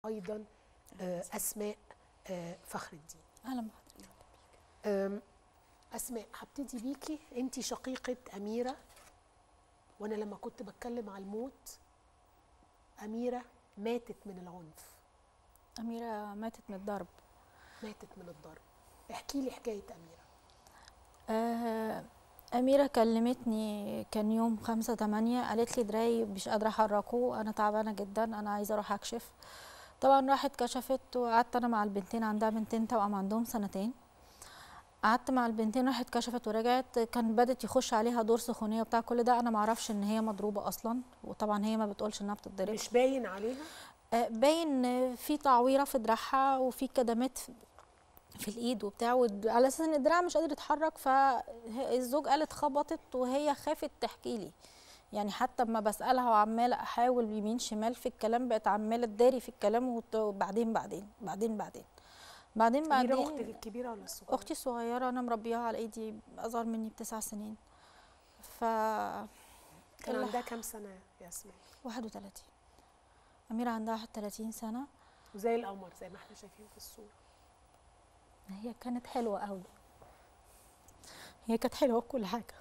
ايضا آه، اسماء آه، فخر الدين اهلا بحضرتك أم، اسماء هبتدي بيكي انت شقيقه اميره وانا لما كنت بتكلم على الموت اميره ماتت من العنف اميره ماتت من الضرب ماتت من الضرب احكي لي حكايه اميره آه أميرة كلمتني كان يوم خمسة تمانية قالت لي دراي مش قادرة أحركه أنا تعبانة جدا أنا عايزة أروح أكشف طبعا راحت كشفت وقعدت أنا مع البنتين عندها بنتين توأم عندهم سنتين قعدت مع البنتين راحت كشفت ورجعت كان بدت يخش عليها دور سخونية وبتاع كل ده أنا معرفش إن هي مضروبة أصلا وطبعا هي ما بتقولش إنها بتتضرب مش باين عليها آه، باين في تعويره في دراعها وفي كدمات في- في الايد وبتاع ود- على اساس ان الدراع مش قادر يتحرك فالزوج قال اتخبطت وهي خافت تحكي لي يعني حتى اما بسالها وعماله احاول يمين شمال في الكلام بقت عماله تداري في الكلام وت- وبعدين بعدين بعدين بعدين بعدين اميره بعدين اختك الكبيره ولا الصغيره اختي الصغيره انا مربياها على ايدي اصغر مني بتسع سنين ف كان اللي عندها كام سنه يا اسماء 31 اميره عندها 31 سنه وزي القمر زي ما احنا شايفين في الصوره هي كانت حلوة قوي هي كانت حلوة بكل حاجة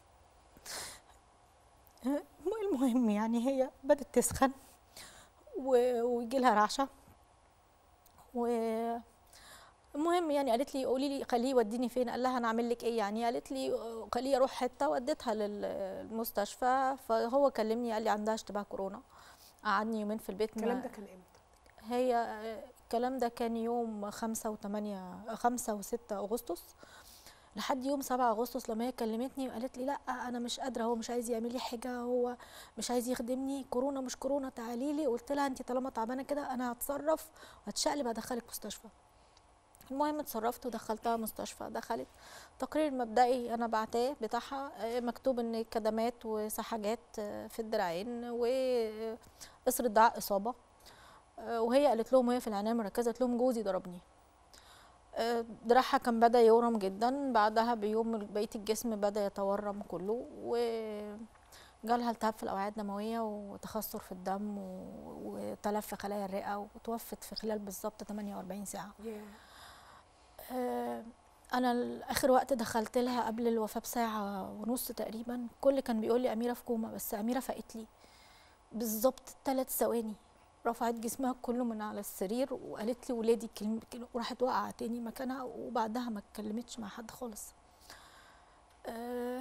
آه، المهم يعني هي بدت تسخن و- ويجي لها رعشة و المهم يعني قالت لي قولي لي خليه يوديني فين قال لها انا اعمل لك ايه يعني قالت لي آه، خليه اروح حته وديتها للمستشفى فهو كلمني قال لي عندها اشتباه كورونا قعدني يومين في البيت الكلام ما- ده كان امتى هي آه، الكلام ده كان يوم خمسة وثمانية خمسة وستة أغسطس لحد يوم سبعة أغسطس لما هي كلمتني وقالت لي لا أنا مش قادرة هو مش عايز يعمل لي حاجة هو مش عايز يخدمني كورونا مش كورونا تعالي لي قلت لها أنت طالما تعبانة كده أنا هتصرف وهتشقلب هدخلك مستشفى المهم اتصرفت ودخلتها مستشفى دخلت تقرير مبدئي انا بعتاه بتاعها آه، مكتوب ان كدمات وسحاجات آه، في الدراعين وقصر الدعاء اصابه آه، وهي قالت لهم وهي في العنايه المركزه قالت لهم جوزي ضربني آه، دراعها كان بدا يورم جدا بعدها بيوم بقيه الجسم بدا يتورم كله وجالها التهاب في الاوعيه الدمويه وتخثر في الدم و- وتلف في خلايا الرئه وتوفت في خلال بالظبط 48 ساعه ياه. آه، انا ال- اخر وقت دخلت لها قبل الوفاه بساعه ونص تقريبا كل كان بيقول لي اميره في كوما بس اميره فقت لي بالظبط ثلاث ثواني رفعت جسمها كله من على السرير وقالت لي ولادي كلمة كلمة وراحت واقعة تاني مكانها وبعدها ما اتكلمتش مع حد خالص آه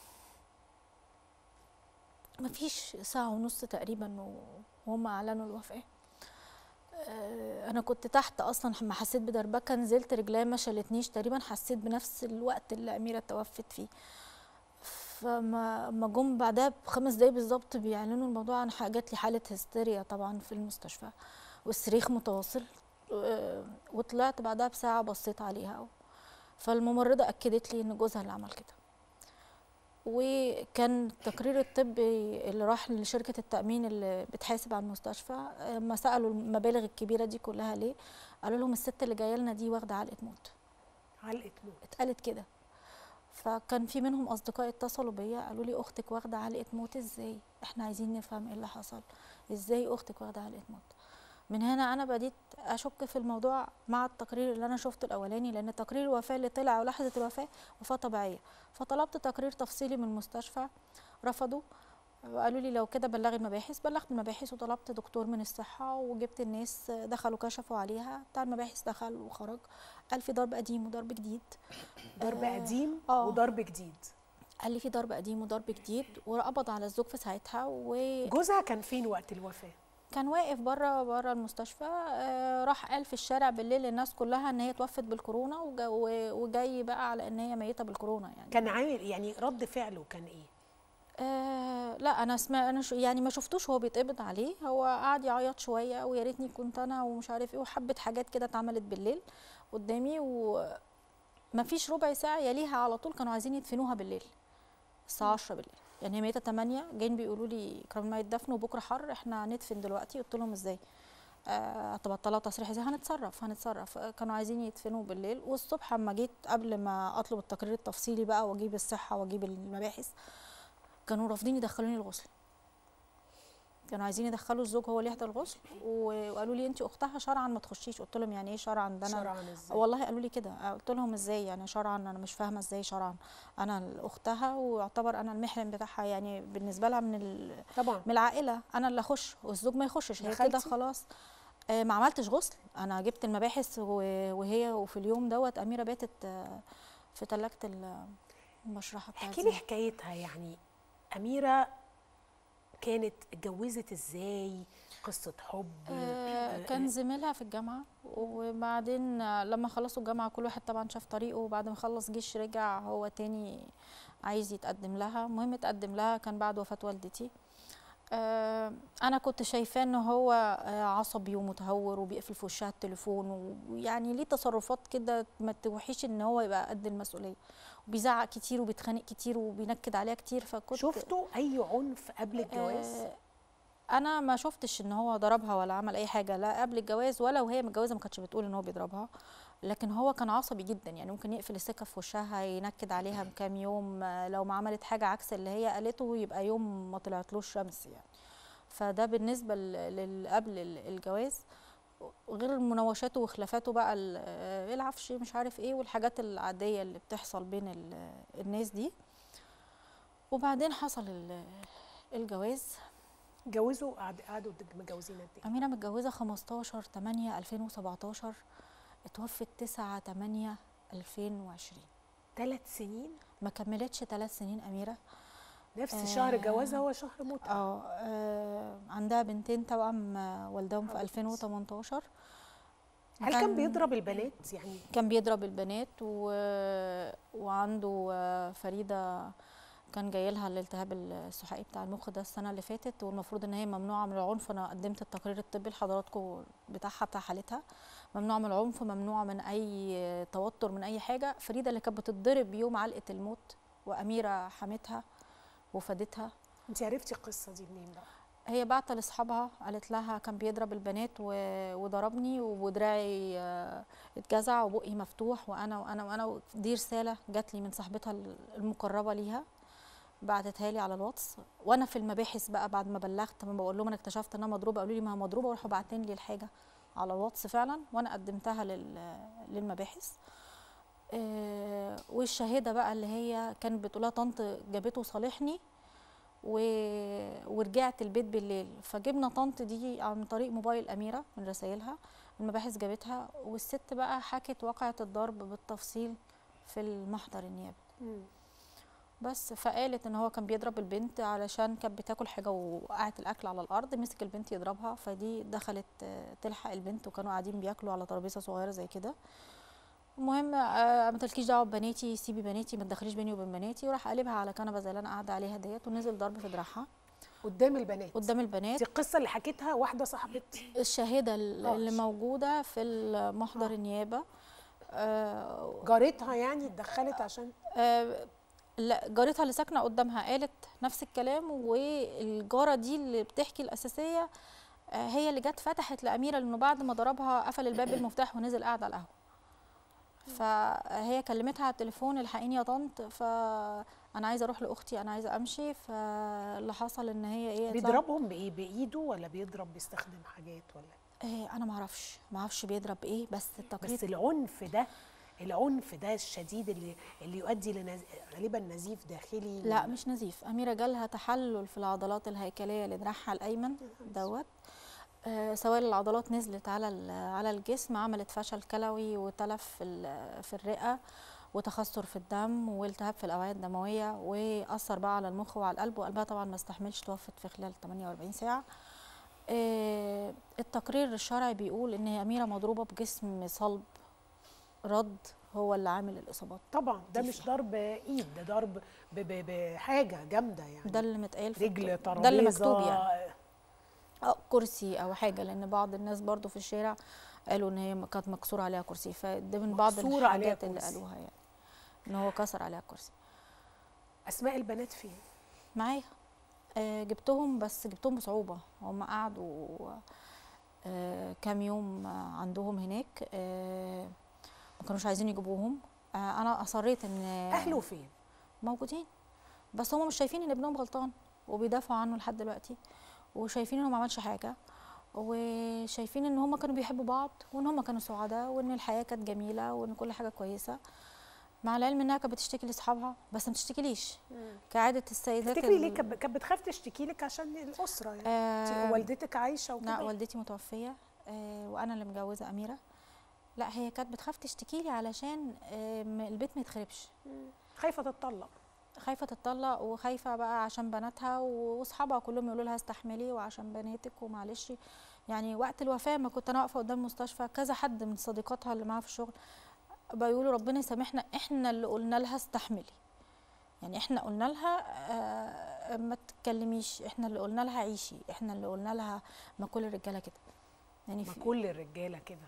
مفيش ساعة ونص تقريبا و- وهم أعلنوا الوفاة آه، انا كنت تحت اصلا لما حسيت بدربكه نزلت رجليا ما شالتنيش تقريبا حسيت بنفس الوقت اللي اميره توفت فيه فما ما جم بعدها بخمس دقايق بالظبط بيعلنوا الموضوع عن جات لي حاله هستيريا طبعا في المستشفى والصريخ متواصل آه، وطلعت بعدها بساعه بصيت عليها فالممرضه اكدت لي ان جوزها اللي عمل كده وكان التقرير الطبي اللي راح لشركة التأمين اللي بتحاسب على المستشفى لما سألوا المبالغ الكبيرة دي كلها ليه قالوا لهم الست اللي جاية لنا دي واخدة علقة موت علقه موت اتقالت كده فكان في منهم أصدقاء اتصلوا بيا قالوا لي أختك واخدة علقة موت ازاي احنا عايزين نفهم ايه اللي حصل ازاي أختك واخدة علقة موت من هنا أنا بديت أشك في الموضوع مع التقرير اللي أنا شفته الأولاني لأن تقرير الوفاة اللي طلع ولحظة الوفاة وفاة طبيعية فطلبت تقرير تفصيلي من المستشفى رفضوا وقالوا لي لو كده بلغي المباحث بلغت المباحث وطلبت دكتور من الصحة وجبت الناس دخلوا كشفوا عليها بتاع المباحث دخل وخرج قال في ضرب قديم وضرب جديد ضرب آه، قديم آه. وضرب جديد قال لي في ضرب قديم وضرب جديد وقبض على الزوج في ساعتها وكان جوزها كان فين وقت الوفاه واقف بره بره المستشفى آه، راح قال في الشارع بالليل للناس كلها ان هي توفت بالكورونا وجا- و- وجاي بقى على ان هي ميته بالكورونا يعني كان عامل يعني رد فعله كان ايه آه لا انا اسمع انا شو يعني ما شفتوش هو بيتقبض عليه هو قعد يعيط شويه ويا ريتني كنت انا ومش عارف ايه وحبه حاجات كده اتعملت بالليل قدامي وما فيش ربع ساعه يليها على طول كانوا عايزين يدفنوها بالليل الساعه 10 بالليل يعني هي ميته 8 جايين بيقولوا لي قبل ما يتدفنوا بكره حر احنا هندفن دلوقتي قلت لهم ازاي آه طب طلعوا تصريح ازاي هنتصرف هنتصرف آه، كانوا عايزين يدفنوا بالليل والصبح اما جيت قبل ما اطلب التقرير التفصيلي بقى واجيب الصحه واجيب المباحث كانوا رافضين يدخلوني الغسل كانوا عايزين يدخلوا الزوج هو اللي يحضر الغسل و- وقالوا لي انت اختها شرعا ما تخشيش قلت لهم يعني ايه شرعا ده انا شرعا ازاي والله قالوا لي كده قلت لهم ازاي يعني شرعا انا مش فاهمه ازاي شرعا انا اختها ويعتبر انا المحرم بتاعها يعني بالنسبه لها من ال- طبعا من العائله انا اللي اخش والزوج ما يخشش هي كده دخلتي؟ خلاص آه، ما عملتش غسل انا جبت المباحث و- وهي وفي اليوم دوت اميره باتت آه، في تلاجه ال- المشرحه بتاعت احكي لي حكايتها يعني اميره كانت اتجوزت ازاي قصه حب آه، كان زميلها في الجامعة وبعدين آه، لما خلصوا الجامعة كل واحد طبعا شاف طريقه وبعد ما خلص جيش رجع هو تاني عايز يتقدم لها المهم اتقدم لها كان بعد وفاة والدتي آه، انا كنت شايفاه ان هو آه، عصبي ومتهور وبيقفل في وشها التليفون ويعني ليه تصرفات كده ما توحيش ان هو يبقى قد المسؤوليه وبيزعق كتير وبيتخانق كتير وبينكد عليها كتير فكنت شفتوا اي عنف قبل الجواز آه، انا ما شفتش ان هو ضربها ولا عمل اي حاجه لا قبل الجواز ولا وهي متجوزه ما كانتش بتقول ان هو بيضربها لكن هو كان عصبي جدا يعني ممكن يقفل السكه في وشها ينكد عليها بكام يوم آه، لو ما عملت حاجه عكس اللي هي قالته يبقى يوم ما طلعتلوش شمس يعني فده بالنسبه ل- لل- قبل ال- الجواز غير المناوشات وخلافاته بقى ال- آه، العفش مش عارف ايه والحاجات العاديه اللي بتحصل بين ال- الناس دي وبعدين حصل ال- الجواز اتجوزوا قعد- قعدوا متجوزين قد ايه أميرة متجوزة 15 8 2017 اتوفت 9 8 2020 ثلاث سنين ما كملتش ثلاث سنين أميرة نفس آه. شهر جوازها هو شهر متعه اه آه، عندها بنتين توأم آه، والدهم في 2018 هل كان بيضرب البنات يعني كان بيضرب البنات و... وعنده آه، فريدة كان جاي لها الالتهاب السحائي بتاع المخ ده السنة اللي فاتت والمفروض ان هي ممنوعة من العنف انا قدمت التقرير الطبي لحضراتكم بتاعها بتاع حالتها ممنوعة من العنف ممنوعة من اي توتر من اي حاجة فريدة اللي كانت بتتضرب يوم علقة الموت وأميرة حمتها وفادتها انت عرفتي القصه دي منين بقى هي بعت لاصحابها قالت لها كان بيضرب البنات و- وضربني ودراعي آه، اتجزع وبقي مفتوح وانا وانا وانا دي رساله جات لي من صاحبتها المقربه ليها بعتتها لي على الواتس وانا في المباحث بقى بعد ما بلغت ما بقول لهم انا اكتشفت انها مضروبه قالوا لي ما هي مضروبه وراحوا باعتين لي الحاجه على الواتس فعلا وانا قدمتها لل- للمباحث آه، والشاهده بقى اللي هي كانت بتقولها طنط جابته صالحني و... ورجعت البيت بالليل فجبنا طنط دي عن طريق موبايل أميرة من رسائلها المباحث جابتها والست بقى حكت واقعة الضرب بالتفصيل في المحضر النيابي بس فقالت ان هو كان بيضرب البنت علشان كانت بتاكل حاجه وقعت الاكل على الارض مسك البنت يضربها فدي دخلت آه، تلحق البنت وكانوا قاعدين بياكلوا على ترابيزه صغيره زي كده المهم آه، ما تلكيش دعوه ببناتي سيبي بناتي ما تدخليش بيني وبين بناتي وراح قلبها على كنبه زي اللي انا قاعده عليها ديت ونزل ضرب في دراعها قدام البنات قدام البنات دي القصه اللي حكيتها واحده صاحبه الشاهده ال- آه، اللي ش- موجوده في المحضر آه. النيابه آه، جارتها يعني اتدخلت عشان آه، لا جارتها اللي ساكنه قدامها قالت نفس الكلام والجاره دي اللي بتحكي الاساسيه آه، هي اللي جت فتحت لاميره لانه بعد ما ضربها قفل الباب بالمفتاح ونزل قاعد على القهوه فهي كلمتها على التليفون الحقيني يا طنط فانا عايزه اروح لاختي انا عايزه امشي فاللي حصل ان هي ايه قالت لها- بيضربهم بايه بايده ولا بيضرب بيستخدم حاجات ولا إيه انا ما اعرفش ما اعرفش بيضرب ايه بس التقرير بس العنف ده العنف ده الشديد اللي اللي يؤدي لنز... غالبا نزيف داخلي لا مش نزيف أميرة جالها تحلل في العضلات الهيكلية لدراعها الأيمن دوت آه، سوائل العضلات نزلت على ال- على الجسم عملت فشل كلوي وتلف في ال- في الرئة وتخثر في الدم والتهاب في الأوعية الدموية وأثر بقى على المخ وعلى القلب وقلبها طبعا ما استحملش توفت في خلال 48 ساعة آه، التقرير الشرعي بيقول إن هي أميرة مضروبة بجسم صلب رد هو اللي عامل الإصابات طبعا ده دي مش فيها. ضرب ايد ده ضرب ب... ب... بحاجه جامده يعني ده اللي متقال في رجل الت- ترابيزه ده اللي مكتوب يعني اه كرسي او حاجه لان بعض الناس برضو في الشارع قالوا ان هي كانت مكسور عليها كرسي فده من بعض مكسور عليها الحاجات اللي كرسي. قالوها يعني ان هو كسر عليها كرسي اسماء البنات فين معايا آه جبتهم بس جبتهم بصعوبه هم قعدوا آه كام يوم آه عندهم هناك آه ما كانوش عايزين يجيبوهم آه انا اصريت ان اهله فين موجودين بس هم مش شايفين ان ابنهم غلطان وبيدافعوا عنه لحد دلوقتي وشايفين انه ما عملش حاجه وشايفين ان هم كانوا بيحبوا بعض وان هم كانوا سعداء وان الحياه كانت جميله وان كل حاجه كويسه مع العلم انها كانت بتشتكي لاصحابها بس ما بتشتكيليش كعاده السيدات تفتكري ال- ليه كانت كانت بتخاف تشتكي لك عشان الاسره يعني آه، آه والدتك عايشه لا وكده والدتي متوفيه آه، وانا اللي مجوزه اميره لا هي كانت بتخاف تشتكي لي علشان آه، م- البيت ما يتخربش مم. خايفه تتطلق خايفه تتطلق وخايفه بقى عشان بناتها و- واصحابها كلهم يقولوا لها استحملي وعشان بناتك ومعلش يعني وقت الوفاه ما كنت انا واقفه قدام المستشفى كذا حد من صديقاتها اللي معاها في الشغل بيقولوا ربنا يسامحنا احنا اللي قلنا لها استحملي يعني احنا قلنا لها آه ما تتكلميش احنا اللي قلنا لها عيشي احنا اللي قلنا لها ما كل الرجاله كده يعني ما في كل الرجاله كده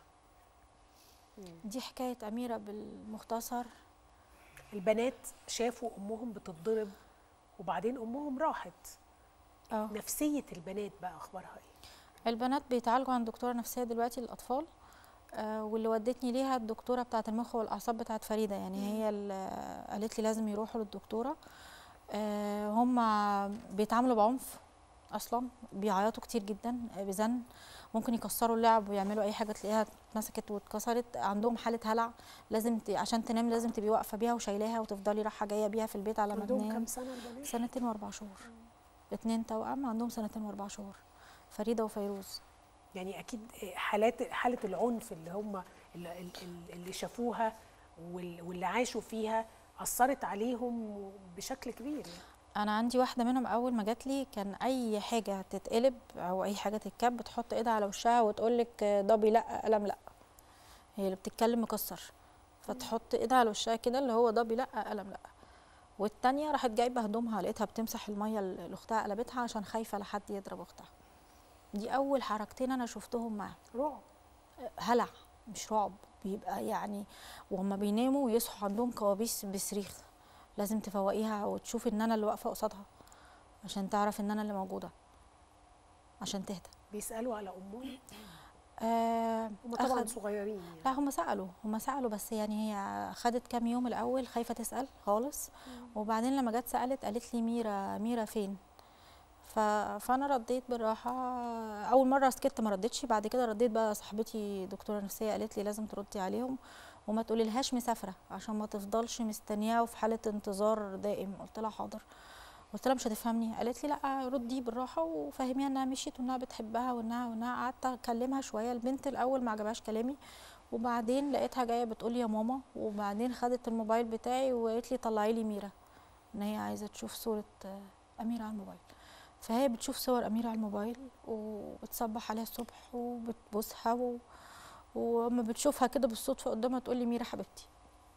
دي حكايه اميره بالمختصر البنات شافوا امهم بتتضرب وبعدين امهم راحت اه نفسيه البنات بقى اخبارها ايه البنات بيتعالجوا عند دكتوره نفسيه دلوقتي للاطفال آه واللي ودتني ليها الدكتوره بتاعه المخ والاعصاب بتاعه فريده يعني هي اللي قالت لي لازم يروحوا للدكتوره آه هم بيتعاملوا بعنف اصلا بيعيطوا كتير جدا آه، بزن ممكن يكسروا اللعب ويعملوا اي حاجه تلاقيها اتمسكت واتكسرت عندهم حاله هلع لازم ت... عشان تنام لازم تبقي واقفه بيها وشايلاها وتفضلي رايحه جايه بيها في البيت على ما عندهم تنام كام سنه البنات سنتين واربع شهور اتنين توأم عندهم سنتين واربع شهور فريده وفيروز يعني اكيد حالات حاله العنف اللي هم اللي, اللي- اللي شافوها وال- واللي عاشوا فيها اثرت عليهم بشكل كبير يعني. انا عندي واحده منهم اول ما جات لي كان اي حاجه تتقلب او اي حاجه تتكب بتحط ايدها على وشها وتقول لك ضبي لا قلم لا هي اللي بتتكلم مكسر فتحط ايدها على وشها كده اللي هو ضبي لا قلم لا والتانية راحت جايبه هدومها لقيتها بتمسح الميه اللي اختها قلبتها عشان خايفه لحد يضرب اختها دي اول حركتين انا شفتهم معاها رعب هلع مش رعب بيبقى يعني وهما بيناموا يصحوا عندهم كوابيس بصريخ لازم تفوقيها وتشوفي ان انا اللي واقفه قصادها عشان تعرف ان انا اللي موجوده عشان تهدى بيسالوا على امهم آه هم طبعا أخد- صغيرين يعني لا هم سالوا هم سالوا بس يعني هي خدت كام يوم الاول خايفه تسال خالص وبعدين لما جت سالت قالت لي ميرا ميرا فين ف... فانا رديت بالراحه اول مره سكت ما ردتش بعد كده رديت بقى صاحبتي دكتوره نفسيه قالت لي لازم تردي عليهم وما تقولي لهاش مسافره عشان ما تفضلش مستنياه وفي حاله انتظار دائم قلت لها حاضر قلت لها مش هتفهمني قالت لي لا ردي بالراحه وفهميها انها مشيت وانها بتحبها وانها وانها قعدت اكلمها شويه البنت الاول ما عجبهاش كلامي وبعدين لقيتها جايه بتقول لي يا ماما وبعدين خدت الموبايل بتاعي وقالت لي طلعي لي ميرا ان هي عايزه تشوف صوره آه، اميره على الموبايل فهي بتشوف صور اميره على الموبايل وبتصبح عليها الصبح وبتبوسها و... وما بتشوفها كده بالصدفه قدامها تقول لي ميرا حبيبتي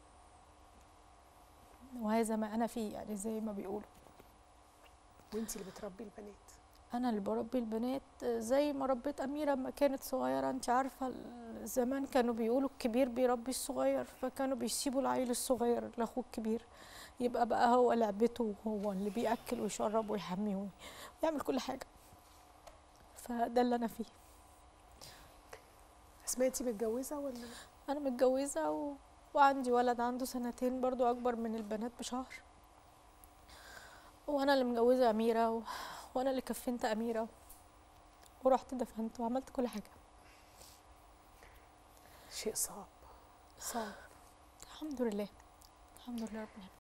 وهذا ما انا فيه يعني زي ما بيقولوا وانت اللي بتربي البنات انا اللي بربي البنات زي ما ربيت اميره لما كانت صغيره انت عارفه ال- زمان كانوا بيقولوا الكبير بيربي الصغير فكانوا بيسيبوا العيل الصغير لاخوه الكبير يبقى بقى هو لعبته وهو اللي بياكل ويشرب ويحميه ويعمل كل حاجه فده اللي انا فيه اسماء انت متجوزه ولا انا متجوزه و... وعندي ولد عنده سنتين برضو اكبر من البنات بشهر وانا اللي مجوزه اميره و... وانا اللي كفنت اميره ورحت دفنت وعملت كل حاجه شيء صعب صعب الحمد لله الحمد لله رب العالمين